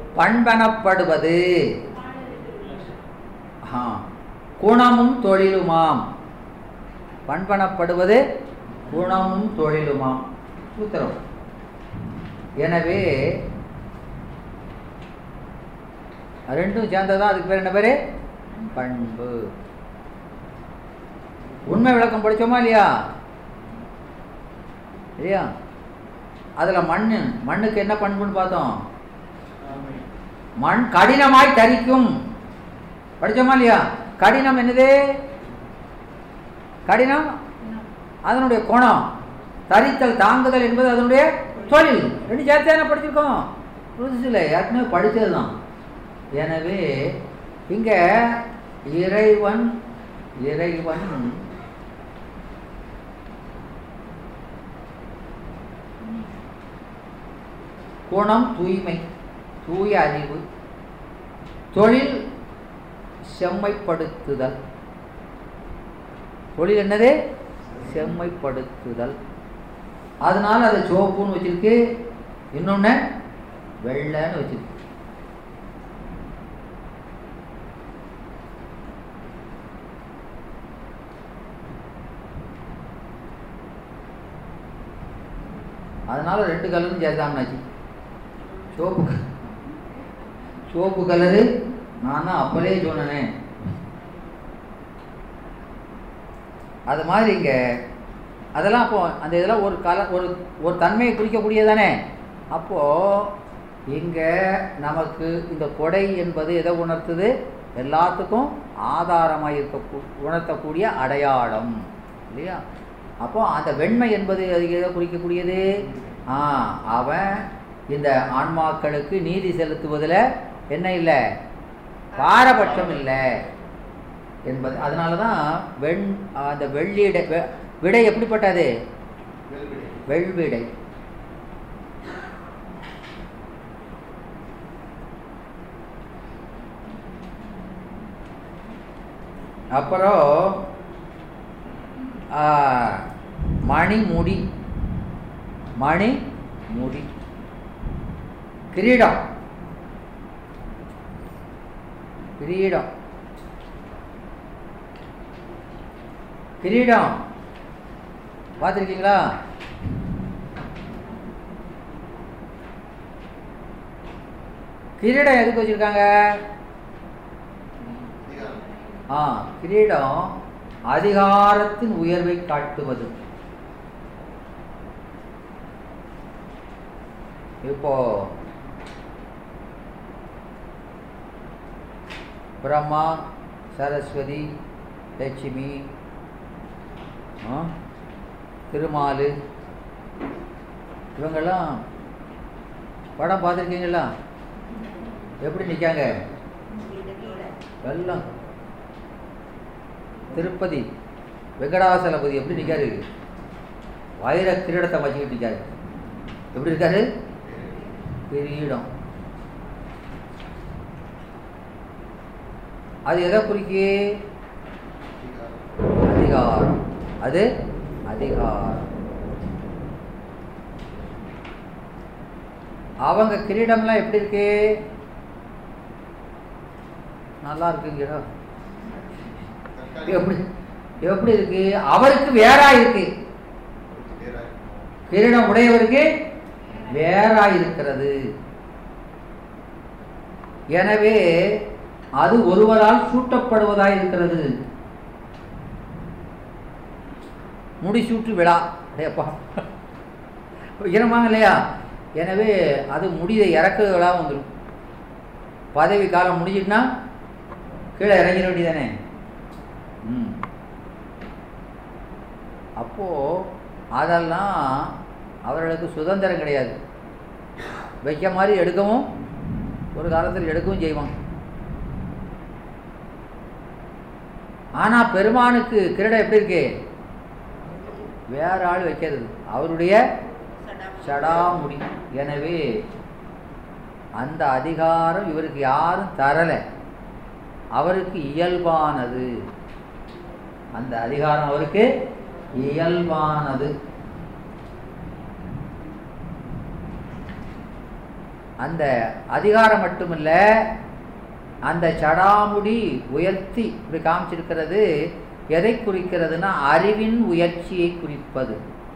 பண்பனப்படுவது ஆ, குணமும் தொழிலுமாம் பண்பனப்படுவது குணமும் தொழிலுமாம் சூத்திரம் எனவே ரெண்டும் சேர்ந்ததா அதுக்கு பேர் என்ன பேரு பண்பு உண்மை விளக்கம் படிச்சோமா இல்லையா இல்லையா அதுல மண்ணு மண்ணுக்கு என்ன பண்புன்னு பார்த்தோம் மண் கடினமாய் தரிக்கும் படிச்சோமா இல்லையா கடினம் என்னது கடினம் அதனுடைய குணம் தரித்தல் தாங்குதல் என்பது அதனுடைய தொழில் ரெண்டு சேர்த்து தானே படிச்சிருக்கோம் புதுசில் ஏற்கனவே படித்தது தான் எனவே இங்க இறைவன் இறைவன் குணம் தூய்மை தூய அறிவு தொழில் செம்மைப்படுத்துதல் தொழில் என்னது செம்மைப்படுத்துதல் அதனால அதை சிவப்புன்னு வச்சிருக்கு இன்னொன்று வெள்ளைன்னு வச்சிருக்கு அதனால ரெண்டு கலரும் சேர்த்தாம்னாச்சு சோப்பு க- சோப்பு கலரு நான் தான் அப்பலே சொன்னனே அது மாதிரி இங்க அதெல்லாம் அப்போ அந்த இதெல்லாம் ஒரு கல ஒரு ஒரு தன்மையை குறிக்கக்கூடியதானே அப்போ இங்க நமக்கு இந்த கொடை என்பது எதை உணர்த்துது எல்லாத்துக்கும் ஆதாரமாக இருக்க உணர்த்தக்கூடிய அடையாளம் இல்லையா அப்போ அந்த வெண்மை என்பது அது எதை குறிக்கக்கூடியது ஆ அவன் இந்த ஆன்மாக்களுக்கு நீதி செலுத்துவதில் என்ன இல்லை பாரபட்சம் இல்லை என்பது அதனால தான் வெண் அந்த வெள்ளிடை வெ- விடை எப்படிப்பட்டது வெள்விடை அப்புறம் ஆ, மணிமுடி மணி முடி கிரீடம் கிரீடம் கிரீடம் பார்த்துருக்கீங்களா கிரீடம் எதுக்கு வச்சிருக்காங்க ஆ கிரீடம் அதிகாரத்தின் உயர்வை காட்டுவது இப்போ பிரம்மா சரஸ்வதி லட்சுமி ஆ, திருமாலு இவங்கெல்லாம் படம் பார்த்துருக்கீங்களா எப்படி நிற்காங்க எல்லாம் திருப்பதி வெங்கடாசலபதி எப்படி நிற்காரு வைர கிரீடத்தை வச்சுக்கிட்டு நிற்காரு எப்படி இருக்காரு கிரீடம் அது எதை குறிக்கு அதிகாரம் அது அதிகாரம் அவங்க கிரீடம்லாம் எப்படி இருக்கு நல்லா இருக்குங்கடா எப்படி எப்படி இருக்கு அவருக்கு வேறா இருக்கு கிரீடம் உடையவருக்கு வேறா இருக்கிறது எனவே அது ஒருவரால் சூட்டப்படுவதாய் இருக்கிறது முடிசூட்டு விழா அடேப்பா ஈரமாங்க இல்லையா எனவே அது முடியை இறக்குற விழா வந்துடும் பதவி காலம் முடிஞ்சிட்டுனா கீழே இறங்கிட வேண்டியதானே ம் அப்போ அதெல்லாம் அவர்களுக்கு சுதந்திரம் கிடையாது வைக்க மாதிரி எடுக்கவும் ஒரு காலத்தில் எடுக்கவும் செய்வான் ஆனா பெருமானுக்கு கிரீடம் எப்படி இருக்கு வேற ஆள் வைக்கிறது அவருடைய சடாமுடி எனவே அந்த அதிகாரம் இவருக்கு யாரும் தரல அவருக்கு இயல்பானது அந்த அதிகாரம் அவருக்கு இயல்பானது அந்த அதிகாரம் மட்டுமில்ல அந்த சடாமுடி உயர்த்தி இப்படி காமிச்சிருக்கிறது எதை குறிக்கிறதுனா அறிவின் உயர்ச்சியை குறிப்பது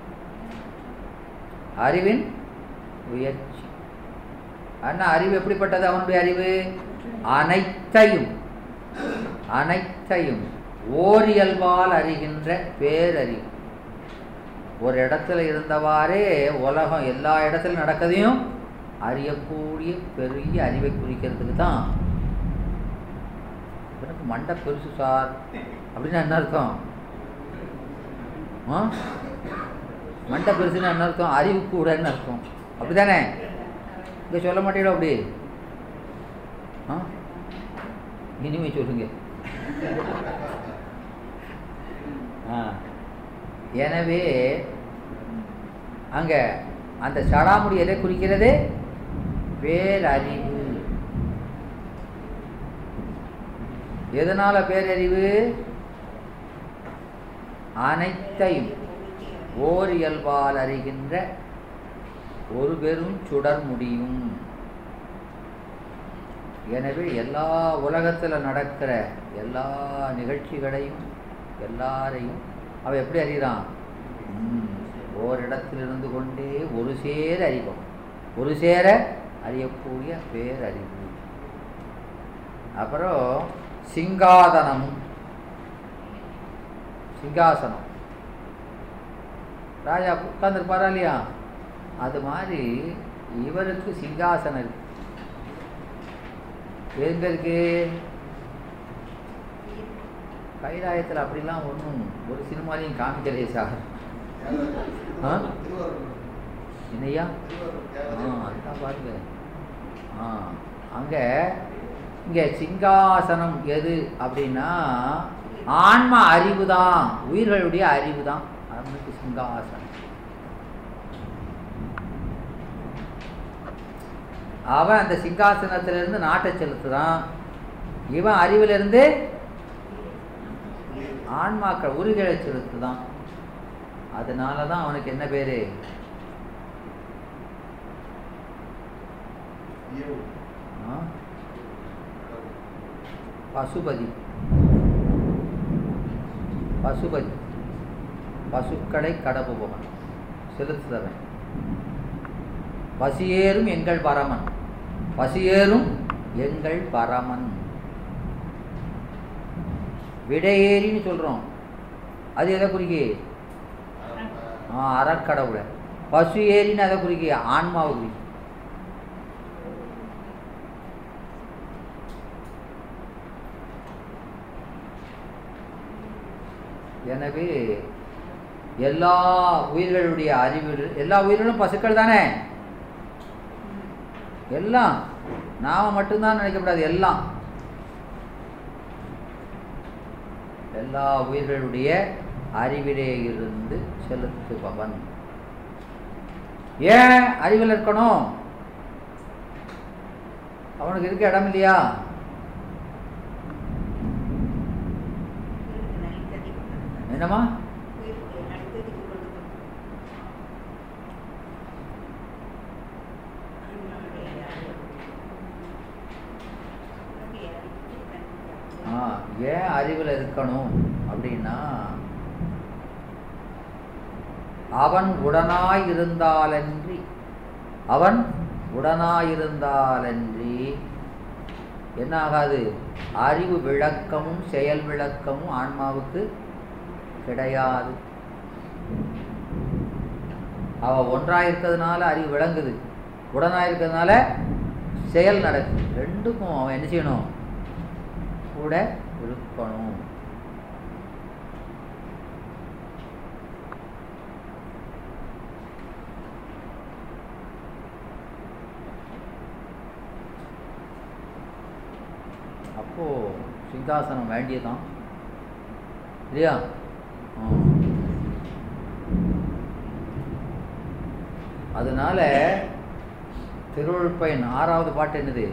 அறிவின் உயர்ச்சி அண்ணா அறிவு எப்படிப்பட்டது அவனுடைய அறிவு அனைத்தையும் அனைத்தையும் ஓரியல்பால் அறிகின்ற பேரறிவு ஒரு இடத்துல இருந்தவாறே உலகம் எல்லா இடத்துலையும் நடக்கதையும் அறியக்கூடிய பெரிய அறிவை குறிக்கிறதுக்கு தான் எனக்கு மண்டை பெருசு சார் அப்படின்னா என்ன அர்த்தம் ஆ மண்டை பெருசுன்னா என்ன அர்த்தம் அறிவு கூடன்னு அர்த்தம் அப்படிதானே இங்கே சொல்ல மாட்டீங்களோ அப்படி ஆ இனிமே சொல்லுங்க ஆ எனவே அங்கே அந்த சடாமுடி எதை குறிக்கிறது பேரறிவு எதனால பேரறிவு அனைத்தையும் ஓர் இயல்பால் அறிகின்ற ஒரு பெரும் சுடர் முடியும் எனவே எல்லா உலகத்தில் நடக்கிற எல்லா நிகழ்ச்சிகளையும் எல்லாரையும் அவன் எப்படி அறிகிறான் ம், ஓரிடத்தில் இருந்து கொண்டே ஒரு சேர அறிவோம் ஒரு சேர அறியக்கூடிய பேரறிவு அப்புறம் சிங்காதனமும் சிங்காசனம் ராஜா உட்காந்துருப்பாரா இல்லையா அது மாதிரி இவருக்கு சிங்காசனம் இருக்கு எங்க இருக்கு கைலாயத்தில் அப்படிலாம் ஒன்றும் ஒரு சினிமாலையும் காமிக்கலையே சார் ஆ? என்னையா ஆ அதுதான் பாருங்க ஆ அங்கே இங்கே சிங்காசனம் எது அப்படின்னா ஆன்ம அறிவு தான் உயிர்களுடைய அறிவு தான் அவனுக்கு சிங்காசனம் அவன் அந்த சிங்காசனத்திலிருந்து நாட்டை செலுத்துறான் இவன் அறிவிலிருந்து ஆன்மாக்கள் உருகளை செலுத்துதான் அதனால தான் அவனுக்கு என்ன பேரு ஆ? பசுபதி பசுபதி பசுக்களை கடப்புபவன் செலுத்துதவன் பசியேறும் எங்கள் பரமன் பசியேறும் எங்கள் பரமன் விடையேறின்னு சொல்றோம் அது எதை குறிக்கி ஆ அறக்கடவுளை பசு ஏறின்னு அதை குறிக்கி ஆன்மாவை குறிக்கி எனவே எல்லா உயிர்களுடைய அறிவு எல்லா உயிர்களும் பசுக்கள் தானே எல்லாம் நாம மட்டும்தான் நினைக்கக்கூடாது எல்லாம் எல்லா உயிர்களுடைய அறிவிலே இருந்து செலுத்துபவன் ஏன் அறிவில் இருக்கணும் அவனுக்கு இருக்க இடம் இல்லையா என்னம்மா ஆ ஏன் அறிவில் இருக்கணும் அப்படின்னா அவன் உடனாய் இருந்தாலன்றி அவன் உடனாயிருந்தாலன்றி என்ன ஆகாது அறிவு விளக்கமும் செயல் விளக்கமும் ஆன்மாவுக்கு கிடையாது அவ ஒன்றாக இருக்கிறதுனால அறிவு விளங்குது உடனாக இருக்கிறதுனால செயல் நடக்குது ரெண்டுக்கும் அவன் என்ன செய்யணும் கூட இருக்கணும் அப்போ சிங்காசனம் வேண்டியதான் இல்லையா ஆ. அதனால திருவள்ளுப்பயன் ஆறாவது பாட்டு என்னது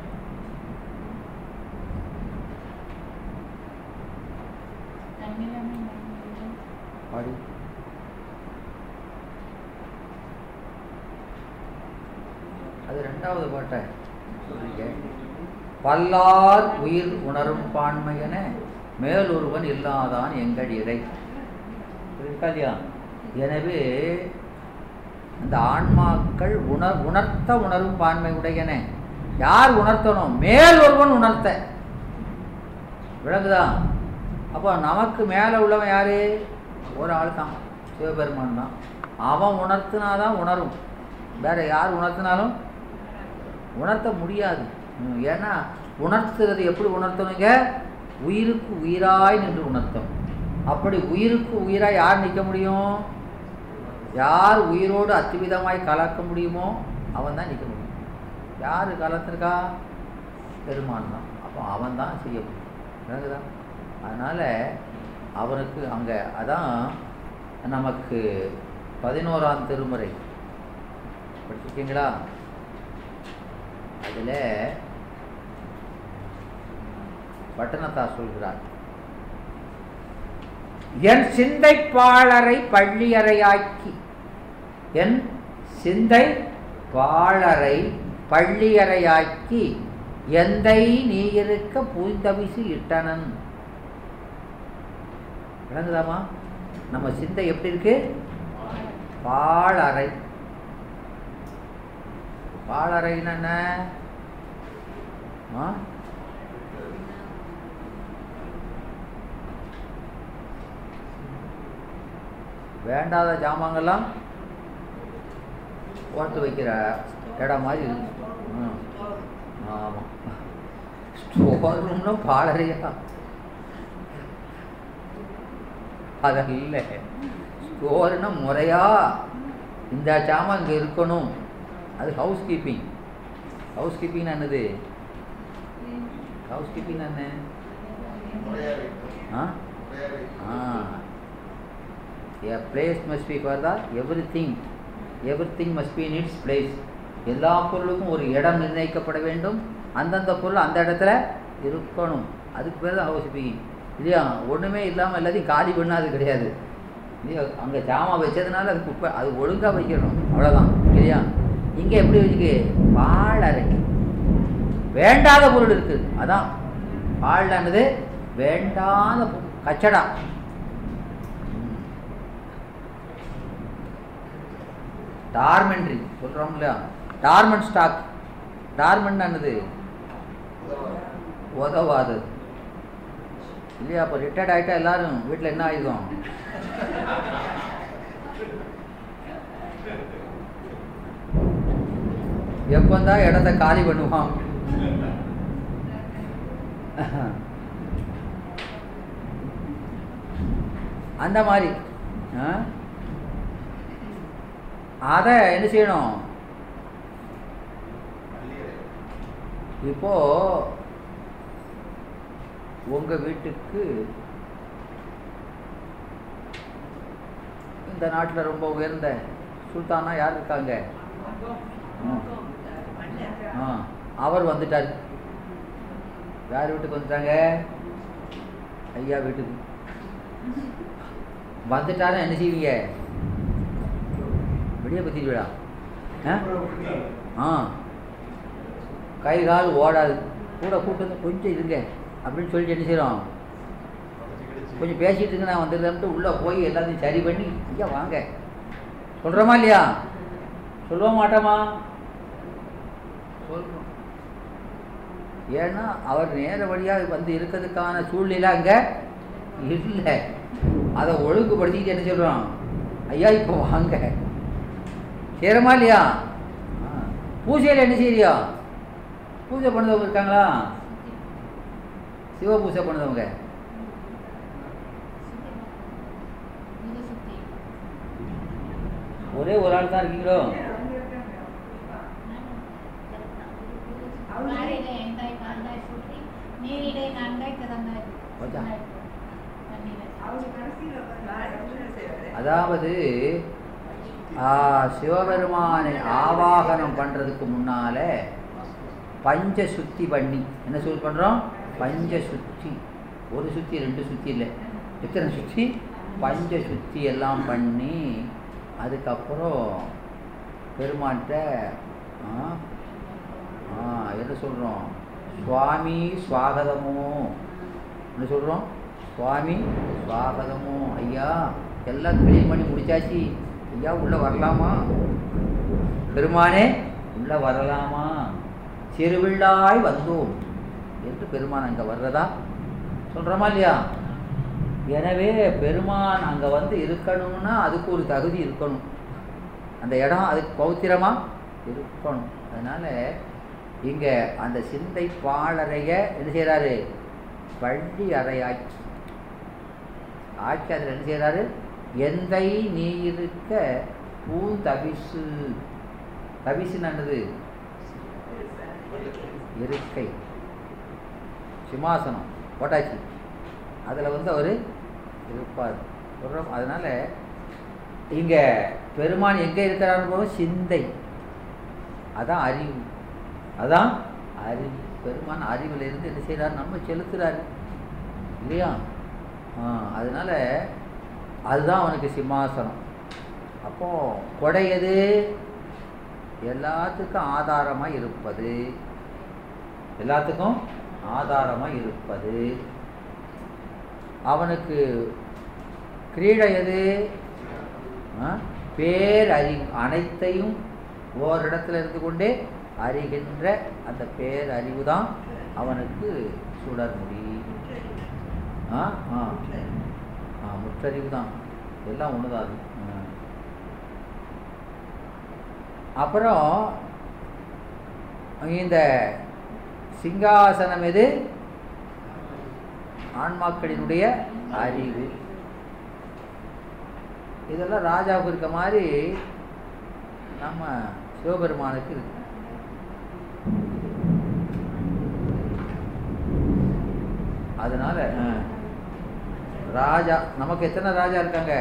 பாடி அது ரெண்டு ரெண்டாவது பாட்டை சொல்றீங்க பல்லார் உயிர் உணரும் பான்மையன மேலொருவன் இல்லாதான் எங்கள் இறை இருக்கா இல்லையா எனவே அந்த ஆன்மாக்கள் உணர் உணர்த்த உணரும் பான்மை உடையன யார் உணர்த்தணும் மேல் ஒருவன் உணர்த்த விளங்குதா அப்போ நமக்கு மேலே உள்ளவன் யாரு ஒரு ஆள் தான் சிவபெருமான் தான் அவன் உணர்த்தினாதான் உணரும் வேற யார் உணர்த்தினாலும் உணர்த்த முடியாது ம், ஏன்னா உணர்த்துறது எப்படி உணர்த்தணுங்க உயிருக்கு உயிராய் நின்று உணர்த்தும் அப்படி உயிருக்கு உயிராய் யார் நிற்க முடியும் யார் உயிரோடு அத்துவிதமாய் கலக்க முடியுமோ அவன் தான் நிற்க முடியும் யார் கலத்திருக்கா பெருமான் தான் அப்போ அவன் தான் செய்ய முடியும் விளங்குதா அதனால் அவனுக்கு அங்கே அதான் நமக்கு பதினோராம் திருமுறை படிச்சிருக்கீங்களா அதில் பட்டணத்தார் சொல்கிறார் என் சிந்தை பாழரை பள்ளியறையாக்கி என் சிந்தை பாழரை பள்ளியறையாக்கி எந்தை நீ இருக்க பூந்தவிசு இட்டனன் விளங்குதாமா நம்ம சிந்தை எப்படி இருக்கு பாழறை பாழறைன்னு என்ன ஆ? வேண்டாத ஜாமாங்கெல்லாம் போட்டு வைக்கிற இடம் மாதிரி இருக்கு ம். ஆமாம் ஸ்டோர் ரூம்னா பாழறையா அதல்ல ஸ்டோர்னா முறையா இந்த ஜாமான் இங்கே இருக்கணும் அது ஹவுஸ் கீப்பிங் ஹவுஸ் கீப்பிங் என்னது ஹவுஸ் கீப்பிங் என்ன ஆ ஆ a place must be for the everything everything must be in its place எல்லா பொருளுக்கும் ஒரு இடம் நிர்ணயிக்கப்பட வேண்டும் அந்தந்த பொருள் அந்த இடத்துல இருக்கணும் அதுக்கு பேர் தான் ஹவுஸ் கீப்பிங் இல்லையா ஒன்றுமே இல்லாமல் எல்லாத்தையும் காலி பண்ணா அது கிடையாது இல்லையா அங்கே ஜாமான் வச்சதுனால அது குப்பை அது ஒழுங்காக வைக்கணும் அவ்வளோதான் இல்லையா இங்கே எப்படி வச்சுக்கு வாழறை வேண்டாத பொருள் இருக்குது அதான் வாழ்லானது வேண்டாத பொ- கச்சடா டார்மெண்ட்ரி சொல்கிறோம் இல்லையா டார்மெண்ட் ஸ்டாக் டார்மெண்ட் என்னது உதவாது இல்லையா அப்போ ரிட்டையர்ட் ஆகிட்டா எல்லாரும் வீட்டில் என்ன ஆயுதம் எப்பந்தான் இடத்த காலி பண்ணுவான் அந்த மாதிரி ஆ? அதை என்ன செய்யணும் இப்போ உங்க வீட்டுக்கு இந்த நாட்டில் ரொம்ப உயர்ந்த சுல்தானா யார் இருக்காங்க ம். ஆ அவர் வந்துட்டார் யார் வீட்டுக்கு வந்துட்டாங்க ஐயா வீட்டுக்கு வந்துட்டாருன்னா என்ன செய்வீங்க வெளியே பற்றிடுவிடா ஆ கை கால் ஓடாது கூட கூட்டு வந்து கொஞ்சம் இருங்க அப்படின்னு சொல்லிட்டு என்ன செய்கிறோம் கொஞ்சம் பேசிட்டு இருங்க நான் வந்துடுறேன்ட்டு உள்ளே போய் எல்லாத்தையும் சரி பண்ணி ஐயா வாங்க சொல்கிறோமா இல்லையா சொல்லுவோம் மாட்டோமா சொல்கிறோம் ஏன்னா அவர் நேர வழியாக வந்து இருக்கிறதுக்கான சூழ்நிலை அங்கே இல்லை அதை ஒழுங்குபடுத்திட்டு என்ன சொல்கிறோம் ஐயா இப்போ வாங்க செய்கிறோமா இல்லையா ஆ. பூஜையில் என்ன செய்யறியா பூஜை பண்ணதவங்க இருக்காங்களா சிவ பூஜை பண்ணதவங்க ஒரே ஒரு ஆள் தான் இருக்கீங்களோ வாழையில எங்காய் காந்தாய் சுற்றி நீரிடை நான்காய் திறந்தாய் கொஞ்சம். தண்ணீரை. அதாவது ஆ, சிவபெருமானை ஆவாகனம் பண்ணுறதுக்கு முன்னால பஞ்ச சுத்தி பண்ணி என்ன சொல் பண்ணுறோம் பஞ்ச சுத்தி ஒரு சுத்தி ரெண்டு சுத்தி இல்லை எத்தனை சுத்தி பஞ்ச சுத்தி எல்லாம் பண்ணி அதுக்கப்புறம் பெருமான்கிட்ட ஆ, என்ன சொல்கிறோம் சுவாமி சுவாகதமோ என்ன சொல்கிறோம் சுவாமி சுவாகதமோ ஐயா எல்லாம் கிளீன் பண்ணி முடிச்சாச்சு ஐயா உள்ளே வரலாமா பெருமானே உள்ளே வரலாமா சிறுவிழாய் வந்தோம் என்று பெருமான் அங்கே வர்றதா சொல்கிறோமா இல்லையா எனவே பெருமான் அங்கே வந்து இருக்கணும்னா அதுக்கு ஒரு தகுதி இருக்கணும் அந்த இடம் அதுக்கு பௌத்திரமாக இருக்கணும் அதனால் இங்கே அந்த சிந்தை பாழறைய என்ன செய்கிறாரு பள்ளி அறையாக்கி ஆக்கி அதில் என்ன செய்கிறாரு எந்தை நீ இருக்க பூந்தவிசு தவிசுன்னு என்னது இருக்கை சிம்மாசனம் போட்டாச்சு அதில் வந்து அவர் இருப்பார் சொல்கிறோம் அதனால் இங்கே பெருமான் எங்கே இருக்கிறான்னு போதும் சிந்தை அதான் அறிவு அதான் அறிவு பெருமான் அறிவில் இருந்து என்ன செய்கிறார் நம்ம செலுத்துகிறாரு இல்லையா ஆ அதனால் அதுதான் அவனுக்கு சிம்மாசனம் அப்போது கொடை எது எல்லாத்துக்கும் ஆதாரமாக இருப்பது எல்லாத்துக்கும் ஆதாரமாக இருப்பது அவனுக்கு கிரீடை எது ஆ? பேரறிவு அனைத்தையும் ஓரிடத்துல இருந்து கொண்டே அறிகின்ற அந்த பேரறிவு தான் அவனுக்கு சுடர்முடி ஆ ஆ ஆ முற்றறிவு தான் எல்லாம் ஒன்றுதான் அது ஆ. அப்புறம் இந்த சிங்காசனம் எது ஆன்மாக்களினுடைய அறிவு இதெல்லாம் ராஜாவுக்கு இருக்க மாதிரி நம்ம சிவபெருமானுக்கு இருக்கு அதனால ஆ, ராஜா நமக்கு எத்தனை ராஜா இருக்காங்க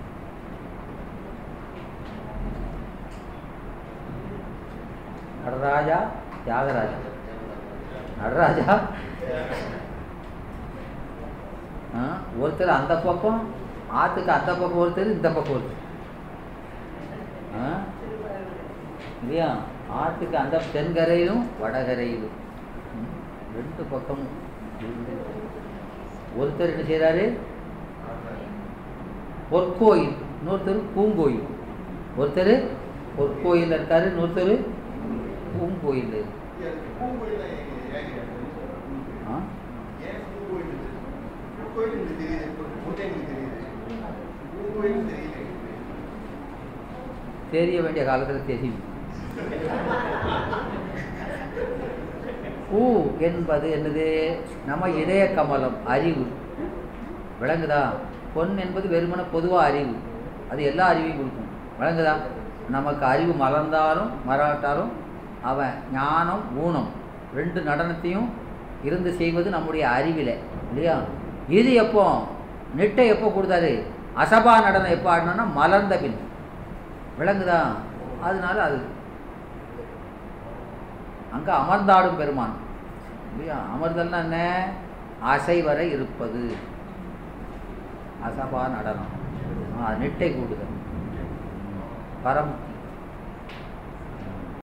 நடராஜா தியாகராஜா நடராஜா ஆ, ஒருத்தர் அந்த பக்கம் ஆத்துக்கு அந்த பக்கம் ஒருத்தர் இந்த பக்கம் ஒருத்தர் ஆ? இல்லையா ஆற்றுக்கு அந்த தென்கரையிலும் வடகரையிலும் ம், ரெண்டு பக்கமும் இருந்து. ஒருத்தர் என்ன செய்கிறாரு பொற்கோயில் இன்னொருத்தர் பூங்கோயில் ஒருத்தர் பொற்கோயில் இருக்காரு இன்னொருத்தர் பூங்கோயில் ஆ தெரிய வேண்டிய காலத்தில் தெரியும் பூ என்பது என்னது நம்ம இதய கமலம் அறிவு விளங்குதா பொன் என்பது வெறுமன பொதுவாக அறிவு அது எல்லா அறிவையும் கொடுக்கும் விளங்குதா நமக்கு அறிவு மலர்ந்தாலும் மறாட்டாலும் அவன் ஞானம் ஊனம் ரெண்டு நடனத்தையும் இருந்து செய்வது நம்முடைய அறிவில் இல்லையா இது எப்போ நெட்டை எப்போ கொடுத்தாரு அசபா நடனம் எப்போ ஆடணும்னா மலர்ந்த பின் விளங்குதா அதனால அது அங்கே அமர்ந்தாடும் பெருமான் இல்லையா அமர்தல்னா என்ன அசை வரை இருப்பது அசபா நடனம் ஆ, நெட்டை கூடுதல் பரமுக்தி